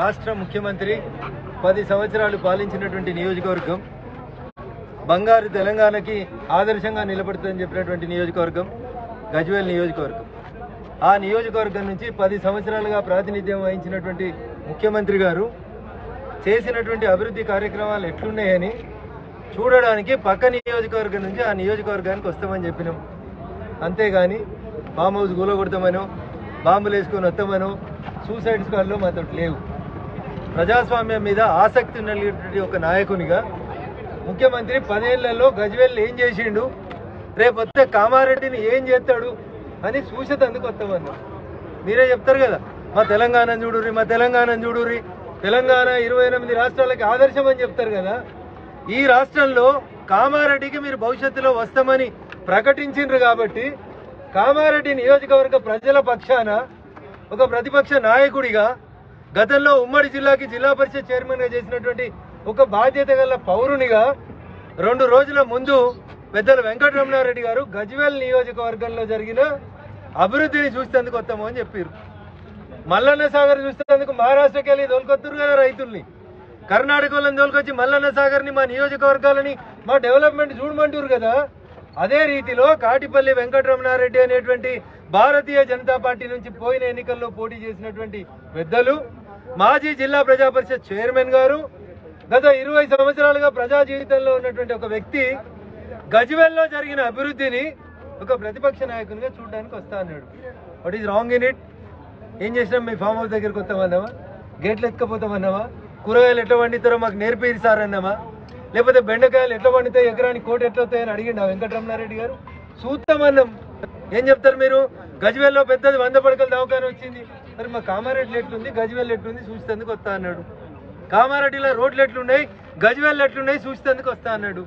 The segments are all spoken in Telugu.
రాష్ట్ర ముఖ్యమంత్రి పది సంవత్సరాలు పాలించినటువంటి నియోజకవర్గం బంగారు తెలంగాణకి ఆదర్శంగా నిలబడుతుందని చెప్పినటువంటి నియోజకవర్గం గజ్వేల్ నియోజకవర్గం ఆ నియోజకవర్గం నుంచి పది సంవత్సరాలుగా ప్రాతినిధ్యం వహించినటువంటి ముఖ్యమంత్రి గారు చేసినటువంటి అభివృద్ధి కార్యక్రమాలు ఎట్లున్నాయని చూడడానికి పక్క నియోజకవర్గం నుంచి ఆ నియోజకవర్గానికి వస్తామని చెప్పినాం అంతేగాని ఫామ్ హౌస్ కూలగొడతామనో బాంబులు వేసుకొని వస్తామనో సూసైడ్ స్క్వాడ్లో మాతో లేవు ప్రజాస్వామ్యం మీద ఆసక్తి ఉన్నటువంటి ఒక నాయకునిగా ముఖ్యమంత్రి పదేళ్లలో గజ్వేల్ ఏం చేసిండు రేపు వస్తే కామారెడ్డిని ఏం చేస్తాడు అని చూసేటందుకు వస్తామన్నా మీరే చెప్తారు కదా మా తెలంగాణ చూడుర్రి మా తెలంగాణ చూడుర్రి తెలంగాణ ఇరవై ఎనిమిది రాష్ట్రాలకి ఆదర్శం అని చెప్తారు కదా ఈ రాష్ట్రంలో కామారెడ్డికి మీరు భవిష్యత్తులో వస్తామని ప్రకటించిండ్రు కాబట్టి కామారెడ్డి నియోజకవర్గ ప్రజల పక్షాన ఒక ప్రతిపక్ష నాయకుడిగా గతంలో ఉమ్మడి జిల్లాకి జిల్లా పరిషత్ చైర్మన్గా చేసినటువంటి ఒక బాధ్యత గల పౌరునిగా రెండు రోజుల ముందు పెద్దలు వెంకటరమణారెడ్డి గారు గజ్వేల్ నియోజకవర్గంలో జరిగిన అభివృద్ధిని చూసేందుకు వస్తాము అని చెప్పారు మల్లన్న సాగర్ చూసేందుకు మహారాష్ట్రకి వెళ్ళి తోలుకొత్తురు కదా రైతుల్ని కర్ణాటక వాళ్ళని తోలుకొచ్చి మల్లన్న సాగర్ని మా నియోజకవర్గాలని మా డెవలప్మెంట్ చూడమంటారు కదా అదే రీతిలో కాటిపల్లి వెంకటరమణారెడ్డి అనేటువంటి భారతీయ జనతా పార్టీ నుంచి పోయిన ఎన్నికల్లో పోటీ చేసినటువంటి పెద్దలు మాజీ జిల్లా ప్రజా పరిషత్ చైర్మన్ గారు గత ఇరవై సంవత్సరాలుగా ప్రజా జీవితంలో ఉన్నటువంటి ఒక వ్యక్తి గజ్వెల్లో జరిగిన అభివృద్ధిని ఒక ప్రతిపక్ష నాయకునిగా చూడడానికి వస్తా అన్నాడు what is wrong in it ఏం చేసినాం మీ ఫామ్ హౌస్ దగ్గరికి వస్తామన్నావా గేట్లు ఎత్తుకపోతామన్నావా కూరగాయలు ఎట్లా పండిస్తారో మాకు నేర్పిరు సార్ అన్నామా లేకపోతే బెండకాయలు ఎట్లా పండుతాయి ఎకరానికి కోటి ఎట్లా వస్తాయని అడిగిండు ఆ వెంకటరమణారెడ్డి గారు చూస్తామన్నాం ఏం చెప్తారు మీరు గజ్వేల్లో పెద్దది వంద పడకల దవాఖాన వచ్చింది మరి మా కామారెడ్డి ఎట్లుంది గజ్వేల్ ఎట్లుంది చూసేందుకు వస్తా అన్నాడు కామారెడ్డిలో రోడ్లు ఎట్లున్నాయి గజ్వేల్ ఎట్లున్నాయి చూసేందుకు వస్తా అన్నాడు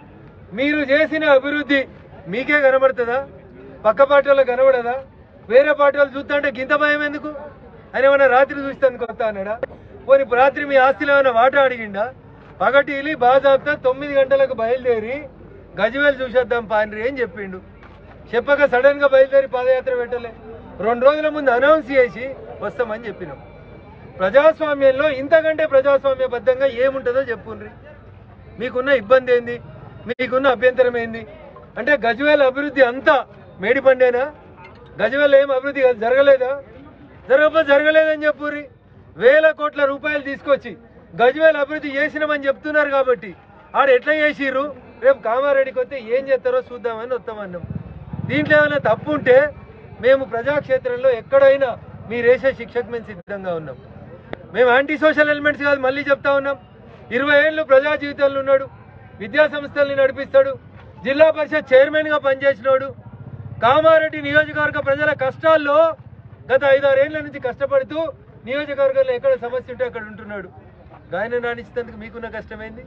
మీరు చేసిన అభివృద్ధి మీకే కనబడుతుందా పక్క పార్టీ వాళ్ళకి కనబడదా వేరే పార్టీ వాళ్ళు చూస్తుంటే గింత భయం ఎందుకు ఆయన ఏమన్నా రాత్రి చూసేందుకు వస్తా అన్నాడా పోనీ రాత్రి మీ ఆస్తిలో ఏమైనా వాటా అడిగిండా పగటిలి బాజాబ్తా తొమ్మిది గంటలకు బయలుదేరి గజ్వేల్ చూసేద్దాం పాండ్రి అని చెప్పిండు చెప్పక సడన్ గా బయలుదేరి పాదయాత్ర పెట్టలే రెండు రోజుల ముందు అనౌన్స్ చేసి వస్తామని చెప్పినాం ప్రజాస్వామ్యంలో ఇంతకంటే ప్రజాస్వామ్యబద్ధంగా ఏముంటుందో చెప్పుండ్రి మీకున్న ఇబ్బంది ఏంది మీకున్న అభ్యంతరం ఏంది అంటే గజ్వేల్ అభివృద్ధి అంతా మేడిపండేనా గజ్వేల్ ఏం అభివృద్ధి కాదు, జరగలేదా జరగకపోతే జరగలేదని చెప్పుర్రి వేల కోట్ల రూపాయలు తీసుకొచ్చి గజ్వేల్ అభివృద్ధి చేసినామని చెప్తున్నారు కాబట్టి ఆడ ఎట్లా చేసిర్రు రేపు కామారెడ్డికి వస్తే ఏం చేస్తారో చూద్దామని వస్తామన్నాం దీంట్లో ఏమైనా తప్పు ఉంటే మేము ప్రజాక్షేత్రంలో ఎక్కడైనా మీరు వేసే శిక్షకు మేము సిద్ధంగా ఉన్నాం మేము యాంటీ సోషల్ ఎలిమెంట్స్ కాదు మళ్ళీ చెప్తా ఉన్నాం ఇరవై ఏళ్ళు ప్రజా జీవితంలో ఉన్నాడు విద్యా సంస్థల్ని నడిపిస్తాడు జిల్లా పరిషత్ చైర్మన్గా పనిచేసినాడు కామారెడ్డి నియోజకవర్గ ప్రజల కష్టాల్లో గత ఐదారేళ్ల నుంచి కష్టపడుతూ నియోజకవర్గంలో ఎక్కడ సమస్య ఉంటే అక్కడ ఉంటున్నాడు ఆయన రాణించినందుకు మీకున్న కష్టమైంది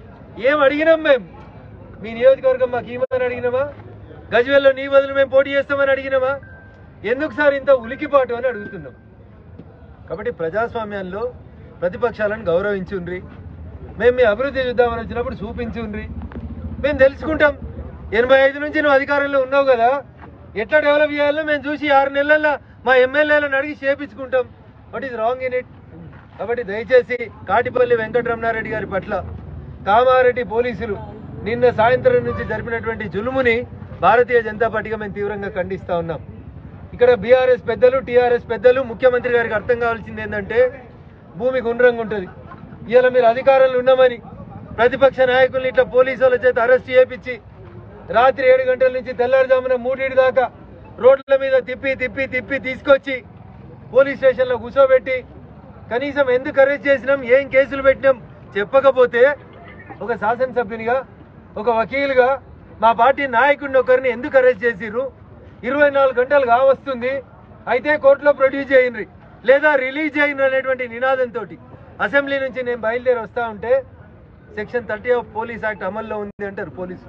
ఏం అడిగినాం మేము మీ నియోజకవర్గం మాకు ఇవ్వమని అడిగినామా గజ్వేల్లో నీ బదులు మేము పోటీ చేస్తామని అడిగినామా ఎందుకు సార్ ఇంత ఉలికిపాటు అని అడుగుతున్నాం కాబట్టి ప్రజాస్వామ్యంలో ప్రతిపక్షాలను గౌరవించుండ్రి మేము మీ అభివృద్ధి చూద్దామని వచ్చినప్పుడు చూపించుండ్రి మేము తెలుసుకుంటాం ఎనభై ఐదు నుంచి నువ్వు అధికారంలో ఉన్నావు కదా ఎట్లా డెవలప్ చేయాలో మేము చూసి ఆరు నెలల్లో మా ఎమ్మెల్యేలను అడిగి చేపించుకుంటాం what is wrong in it కాబట్టి దయచేసి కాటిపల్లి వెంకటరమణారెడ్డి గారి పట్ల కామారెడ్డి పోలీసులు నిన్న సాయంత్రం నుంచి జరిపినటువంటి జులుముని భారతీయ జనతా పార్టీగా మేము తీవ్రంగా ఖండిస్తా ఉన్నాం ఇక్కడ బీఆర్ఎస్ పెద్దలు టీఆర్ఎస్ పెద్దలు ముఖ్యమంత్రి గారికి అర్థం కావాల్సింది ఏంటంటే భూమి గుండ్రంగా ఉంటుంది ఇవాళ మీరు అధికారంలో ఉన్నామని ప్రతిపక్ష నాయకుల్ని ఇట్లా పోలీసు వాళ్ళ చేత అరెస్ట్ చేయించి రాత్రి ఏడు గంటల నుంచి తెల్లారుజామున మూడింటి దాకా రోడ్ల మీద తిప్పి తిప్పి తిప్పి తీసుకొచ్చి పోలీస్ స్టేషన్లో కూర్చోబెట్టి కనీసం ఎందుకు అరెస్ట్ చేసినాం ఏం కేసులు పెట్టినాం చెప్పకపోతే ఒక శాసనసభ్యునిగా ఒక వకీలుగా మా పార్టీ నాయకుడిని ఒకరిని ఎందుకు అరెస్ట్ చేసిర్రు ఇరవై నాలుగు గంటలు కావస్తుంది అయితే కోర్టులో ప్రొడ్యూస్ చేయండి లేదా రిలీజ్ చేయండి అనేటువంటి నినాదంతో అసెంబ్లీ నుంచి నేను బయలుదేరి వస్తా ఉంటే section thirty of police act అమల్లో ఉంది అంటారు పోలీసులు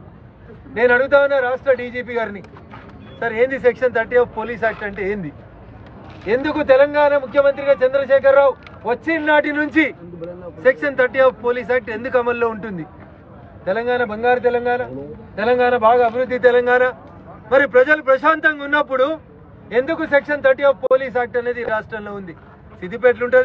నేను అడుగుతా ఉన్నా రాష్ట్ర డీజీపీ గారిని సార్ ఏంది section thirty of police act అంటే ఏంది ఎందుకు తెలంగాణ ముఖ్యమంత్రిగా చంద్రశేఖరరావు వచ్చిన నాటి నుంచి section thirty of police act ఎందుకు అమల్లో ఉంటుంది తెలంగాణ బంగారు తెలంగాణ తెలంగాణ బాగా అభివృద్ధి తెలంగాణ మరి ప్రజలు ప్రశాంతంగా ఉన్నప్పుడు ఎందుకు section thirty of police act అనేది ఈ రాష్ట్రంలో ఉంది సిద్దిపేటలు ఉంటుంది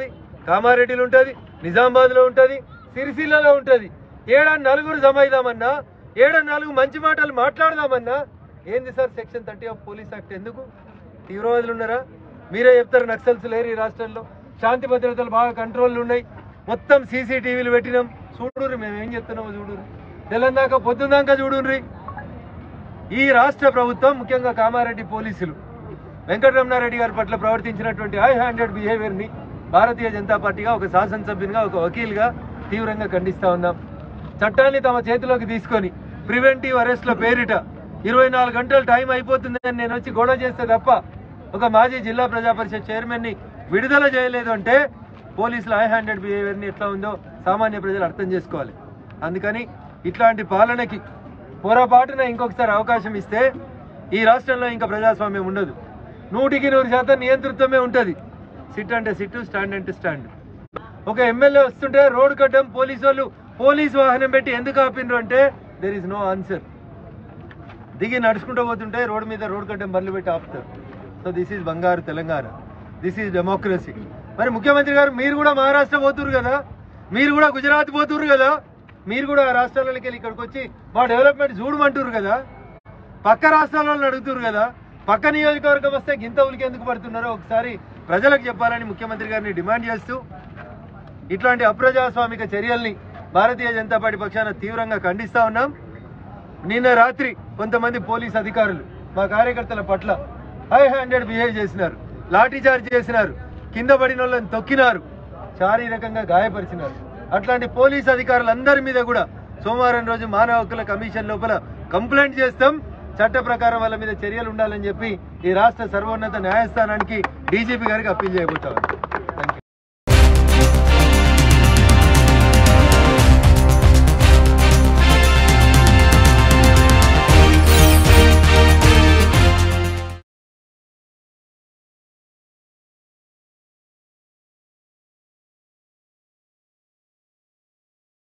కామారెడ్డిలో ఉంటుంది నిజామాబాద్లో ఉంటుంది సిరిసిల్లలో ఉంటుంది ఏడా నలుగురు జమైదామన్నా ఏడా నాలుగు మంచి మాటలు మాట్లాడదామన్నా ఏంది sir section thirty of police act ఎందుకు తీవ్రవాదులు ఉన్నారా మీరే చెప్తారు నక్సల్స్ లేరు ఈ రాష్ట్రంలో శాంతి భద్రతలు బాగా కంట్రోల్ ఉన్నాయి మొత్తం సీసీటీవీలు పెట్టినాం చూడుర్రి మేము ఏం చెప్తున్నామో చూడుర్రి తెలంగాణ పొద్దుందాకా చూడుర్రి ఈ రాష్ట్ర ప్రభుత్వం ముఖ్యంగా కామారెడ్డి పోలీసులు వెంకటరమణారెడ్డి గారి పట్ల ప్రవర్తించినటువంటి హై హ్యాండెడ్ బిహేవియర్ని భారతీయ జనతా పార్టీగా ఒక శాసనసభ్యునిగా ఒక వకీల్గా తీవ్రంగా ఖండిస్తా ఉన్నాం చట్టాన్ని తమ చేతిలోకి తీసుకొని ప్రివెంటివ్ అరెస్ట్ల పేరిట ఇరవై నాలుగు గంటలు టైం అయిపోతుందని నేను వచ్చి గొడవ చేస్తే తప్ప ఒక మాజీ జిల్లా ప్రజా పరిషత్ చైర్మన్ని విడుదల చేయలేదు అంటే పోలీసుల హై హ్యాండెడ్ బిహేవియర్ని ఎట్లా ఉందో సామాన్య ప్రజలు అర్థం చేసుకోవాలి అందుకని ఇట్లాంటి పాలనకి పొరపాటున ఇంకొకసారి అవకాశం ఇస్తే ఈ రాష్ట్రంలో ఇంకా ప్రజాస్వామ్యం ఉండదు నూటికి నూరు శాతం నియంతృత్వమే ఉంటుంది సిట్ అంటే సిట్టు స్టాండ్ అంటే స్టాండ్ ఒక ఎమ్మెల్యే వస్తుంటే రోడ్డు కట్టం పోలీసు వాళ్ళు పోలీస్ వాహనం పెట్టి ఎందుకు ఆపినరు అంటే దెర్ ఇస్ నో ఆన్సర్ దిగి నడుచుకుంటూ పోతుంటే రోడ్డు మీద రోడ్డు కట్టం బర్లు పెట్టి ఆపుతారు సో దిస్ ఈజ్ బంగారు తెలంగాణ దిస్ ఈజ్ డెమోక్రసీ మరి ముఖ్యమంత్రి గారు మీరు కూడా మహారాష్ట్ర పోతురు కదా మీరు కూడా గుజరాత్ పోతురు కదా మీరు కూడా ఆ రాష్ట్రాలకి వెళ్ళి ఇక్కడికి వచ్చి మా డెవలప్మెంట్ చూడమంటారు కదా పక్క రాష్ట్రాల వాళ్ళని అడుగుతున్నారు కదా పక్క నియోజకవర్గం వస్తే గింత ఉలికి ఎందుకు పడుతున్నారో ఒకసారి ప్రజలకు చెప్పాలని ముఖ్యమంత్రి గారిని డిమాండ్ చేస్తూ ఇట్లాంటి అప్రజాస్వామిక చర్యల్ని భారతీయ జనతా పార్టీ పక్షాన తీవ్రంగా ఖండిస్తా ఉన్నాం నిన్న రాత్రి కొంతమంది పోలీస్ అధికారులు మా కార్యకర్తల పట్ల హై హ్యాండెడ్ బిహేవ్ చేసినారు లాఠీ చార్జ్ చేసినారు కింద పడిన వాళ్ళని తొక్కినారు శారీరకంగా గాయపరిచినారు అట్లాంటి పోలీస్ అధికారులందరి మీద కూడా సోమవారం రోజు మానవ హక్కుల కమిషన్ లోపల కంప్లైంట్ చేస్తాం చట్ట ప్రకారం వాళ్ళ మీద చర్యలు ఉండాలని చెప్పి ఈ రాష్ట్ర సర్వోన్నత న్యాయస్థానానికి డీజీపీ గారికి అప్పీల్ చేయబోతాం